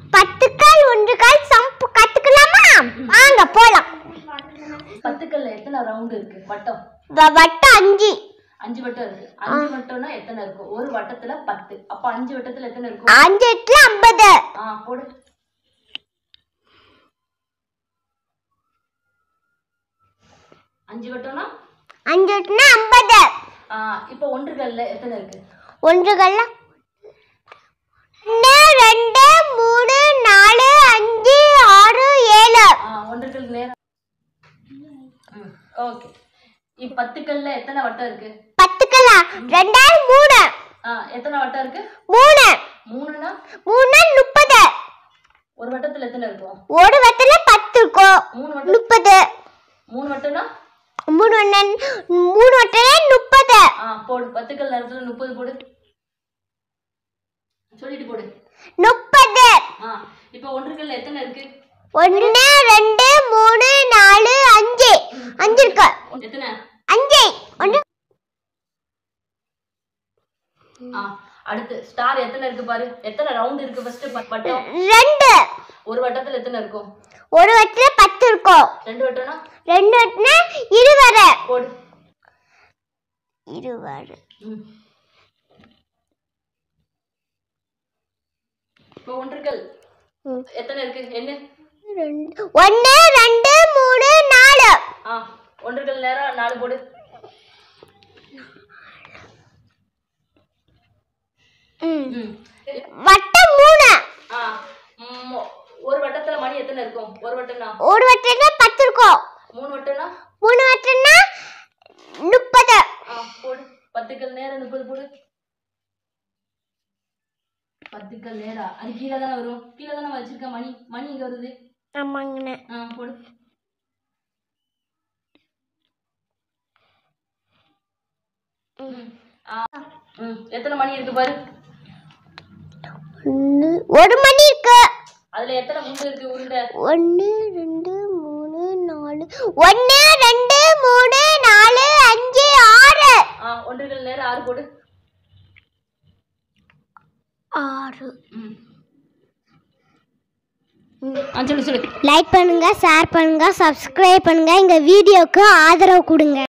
பத்து கால் ஒன்று கால் சம்பு கத்துக்கலாமா வாங்க போலாம் பத்துக்கல்ல எத்தனை ரவுண்டு இருக்கு வட்டம் வ- வட்டம் அஞ்சு அஞ்சு வட்டம் இருக்கு அஞ்சு வட்டம்னா எத்தனை இருக்கும் ஒரு வட்டத்துல பத்து அப்ப அஞ்சு வட்டத்துல எத்தனை இருக்கும் அஞ்சு எட்டுல ஐம்பது ஆ போடு அஞ்சு வட்டம்னா அஞ்சு எட்டுனா ஐம்பது ஆ இப்போ ஒன்றுகள்ல எத்தனை இருக்கு ஒன்று கல்ல ஒன்று ரெண்டு மூணு நாலு அஞ்சு ஆறு ஏழு ஆ ஒன்றுகள் நேரம் ம் ஓகே இப்போ பத்துக்கல்ல எத்தனை வட்டம் இருக்கு பத்து கல்லா ரெண்டாயிரம் மூணு ஆ எத்தனை வட்டம் இருக்கு மூணு மூணுனா மூணு முப்பது ஒரு வட்டத்துல எத்தனை இருக்கும் ஒரு வட்டத்துல பத்து இருக்கும் மூணு வட்டம் முப்பது மூணு வட்டம்னா மூணு வட்டம் மூணு வட்டத்துல முப்பது ஆ போடு பத்துக்கள் நேரத்துல முப்பது போடு சொல்லிட்டு போடு முப்பது ஆ இப்போ ஒன்றுகள்ல எத்தனை இருக்கு ஒன்று ரெண்டு மூணு நாலு அஞ்சு அஞ்சு இருக்கு எத்தனை அஞ்சு ஒன்று ஆ அடுத்து ஸ்டார் எத்தனை இருக்கு பாரு எத்தனை ரவுண்ட் இருக்கு ஃபர்ஸ்ட் வட்டம் ரெண்டு ஒரு வட்டத்துல எத்தனை இருக்கும் ஒரு வட்டத்துல பத்து இருக்கும் ரெண்டு வட்டம்னா ரெண்டு வட்டம்னா இருவரை போடு இருவரை ம். இப்போ ஒன்றுகள் ம். எத்தனை இருக்கு என்ன ரெண்டு ஒன்று ரெண்டு மூணு நாலு ஆ ஒன்றுகள் நேரம் நாலு போடு ம். ம். வட்டம் மூணு ஆ ம், ஒரு வட்டத்துல மணி எத்தனை இருக்கும் ஒரு வட்டம்னா ஒரு வட்டம்னா பத்து இருக்கும் மூணு வட்டம்னா மூணு வட்டம்னா முப்பது ஆ போடு பத்துக்கள் நேரம் முப்பது போடு பத்துக்கள் நேரம் அது கீழே தானே வரும் கீழே தானே வச்சிருக்க மணி மணி இங்க வருது ஆமாங்கண்ணே ஆ போடு ம். ஆ. ம் எத்தனை மணி இருக்கு பாரு ஒன்று ஒரு மணி இருக்கு அதுல எத்தனை முண்டு இருக்கு உருண்டை ஒன்று ரெண்டு மூணு நாலு ஒன்று ரெண்டு மூணு நாலு அஞ்சு ஆறு ஆ ஒன்றுகள் நேரம் ஆறு போடு ஆறு ம் ஆ சொல்லு சொல்லு லைக் பண்ணுங்க ஷேர் பண்ணுங்க சப்ஸ்கிரைப் பண்ணுங்க எங்க வீடியோக்கு ஆதரவு கொடுங்க